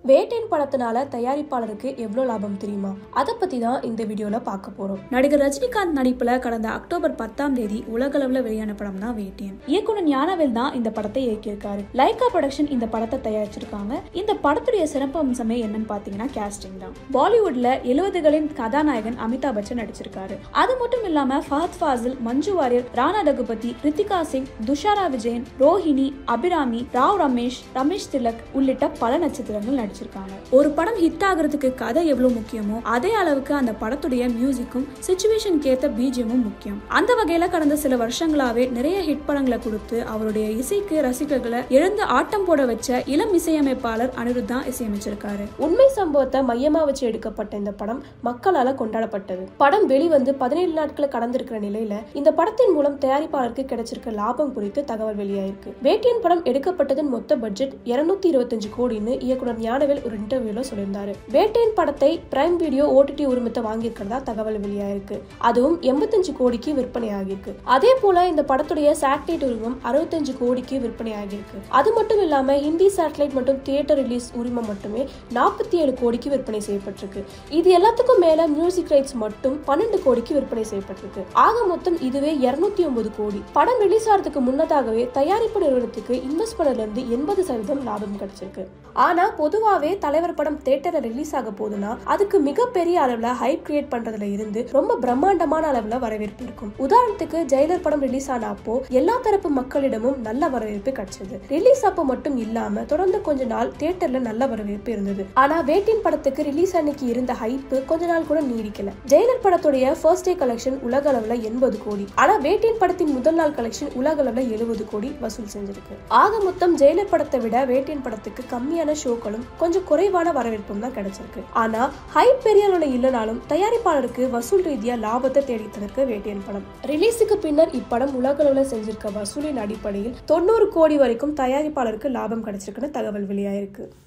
வேட்டையின் படத்தினால தயாரிப்பாளருக்கு எவ்வளவு லாபம் தெரியுமா அதை பத்தி தான் இந்த வீடியோல பார்க்க போறோம் நடிகர் ரஜினிகாந்த் நடிப்புல கடந்த அக்டோபர் பத்தாம் தேதி உலகளவுல வெளியான படம் தான் வேட்டியன் இயக்குனர் ஞானவேல் தான் இந்த படத்தை இயக்கியிருக்காரு லைகா ப்ரொடக்ஷன் இந்த படத்தை தயாரிச்சிருக்காங்க இந்த படத்துடைய சிறப்பு அம்சமே என்னன்னு பாத்தீங்கன்னா கேஸ்டிங் தான் பாலிவுட்ல எழுபதுகளின் கதாநாயகன் அமிதாப் பச்சன் நடிச்சிருக்காரு அது மட்டும் இல்லாம ஃபஹத் ஃபாசில் மஞ்சு வாரியர் ராணா ரகுபதி ரித்திகா சிங் துஷாரா விஜயன் ரோஹிணி அபிராமி ராவ் ரமேஷ் ரமேஷ் திலக் உள்ளிட்ட பல நட்சத்திரங்கள் நடிச்சிருக்காங்க ஒரு படம் ஹிட் ஆகுறதுக்கு கதை எவ்வளவு முக்கியமோ அதே அளவுக்கு அந்த படத்துடைய மியூசிக்கும் சுச்சுவேஷனுக்கு ஏத்த பிஜிஎமும் முக்கியம் அந்த வகையில கடந்த சில வருஷங்களாவே நிறைய ஹிட் படங்களை கொடுத்து அவருடைய இசைக்கு ரசிகர்களை எழுந்து ஆட்டம் போட வச்ச இளம் இசையமைப்பாளர் அனிருத் தான் இசையமைச்சிருக்காரு உண்மை சம்பவத்தை மையமா வச்சு எடுக்கப்பட்ட இந்த படம் மக்களால கொண்டாடப்பட்டது படம் வெளிவந்து பதினேழு நாட்களை கடந்திருக்கிற நிலையில இந்த படத்தின் மூலம் தயாரிப்பாளருக்கு கிடைச்சிருக்க லாபம் குறித்து தகவல் வெளியாயிருக்கு வேட்டியன் படம் எடுக்கப்பட்டதன் மொத்த பட்ஜெட் இருநூத்தி இருபத்தஞ்சு கோடின்னு இயக்குனர் ஞானவேல் ஒரு இன்டர்வியூல சொல்லியிருந்தாரு வேட்டையன் படத்தை பிரைம் வீடியோ ஓடிடி உரிமத்தை வாங்கியிருக்கிறதா தகவல் வெளியாயிருக்கு அதுவும் எண்பத்தஞ்சு கோடிக்கு விற்பனை ஆகியிருக்கு அதே போல இந்த படத்துடைய சேட்டலைட் உரிமம் அறுபத்தஞ்சு கோடிக்கு விற்பனை ஆகியிருக்கு அது மட்டும் இல்லாம ஹிந்தி சேட்டலைட் மற்றும் தியேட்டர் ரிலீஸ் உரிமம் மட்டுமே நாற்பத்தி ஏழு கோடிக்கு விற்பனை செய்யப்பட்டிருக்கு இது எல்லாத்துக்கும் மேல மியூசிக் ரைட்ஸ் மட்டும் பன்னெண்டு கோடிக்கு விற்பனை செய்யப்பட்டிருக்கு ஆக மொத்தம் இதுவே இருநூத்தி ஒன்பது கோடி படம் ரிலீஸ் ஆகிறதுக்கு முன்னதாகவே தயாரிப்பு நிறுவனத்துக்கு இன்வெஸ்ட் பண்ணல இருந்து எண்பது சதவீதம் லாபம் கிடைச்சிருக்கு ஆனா பொதுவாவே தலைவர் படம் தியேட்டர்ல ரிலீஸ் ஆக போதுன்னா அதுக்கு மிகப்பெரிய அளவுல ஹைப் கிரியேட் பண்றதுல இருந்து ரொம்ப பிரம்மாண்டமான அளவுல வரவேற்பு இருக்கும் உதாரணத்துக்கு ஜெயிலர் படம் ரிலீஸ் ஆன அப்போ எல்லா தரப்பு மக்களிடமும் நல்ல வரவேற்பு கிடைச்சது ரிலீஸ் அப்போ மட்டும் இல்லாம தொடர்ந்து கொஞ்ச நாள் தியேட்டர்ல நல்ல வரவேற்பு இருந்தது ஆனா வேட்டின் படத்துக்கு ரிலீஸ் அன்னைக்கு இருந்த ஹைப்பு கொஞ்ச நாள் கூட நீடிக்கல ஜெயிலர் படத்துடைய ஃபர்ஸ்ட் டே கலெக்ஷன் உலக அளவுல எண்பது கோடி ஆனா வேட்டின் படத்தின் முதல் நாள் கலெக்ஷன் உலக அளவுல எழுபது கோடி வசூல் செஞ்சிருக்கு ஆக மொத்தம் ஜெயிலர் படத்தை விட வேட்டின் படத்துக்கு கம்மியான ஷோக்களும் கொஞ்சம் குறைவான வரவேற்பும் தான் கிடைச்சிருக்கு ஆனா ஹைப் பெரிய அளவுல இல்லைனாலும் தயாரிப்பாளருக்கு வசூல் ரீதியா லாபத்தை தேடி தந்திருக்கு வேட்டியன் படம் ரிலீஸுக்கு பின்னர் இப்படம் உலக அளவுல செஞ்சிருக்க வசூலின் அடிப்படையில் தொண்ணூறு கோடி வரைக்கும் தயாரிப்பாளருக்கு லாபம் கிடைச்சிருக்குன்னு தகவல் வெளியாயிருக்கு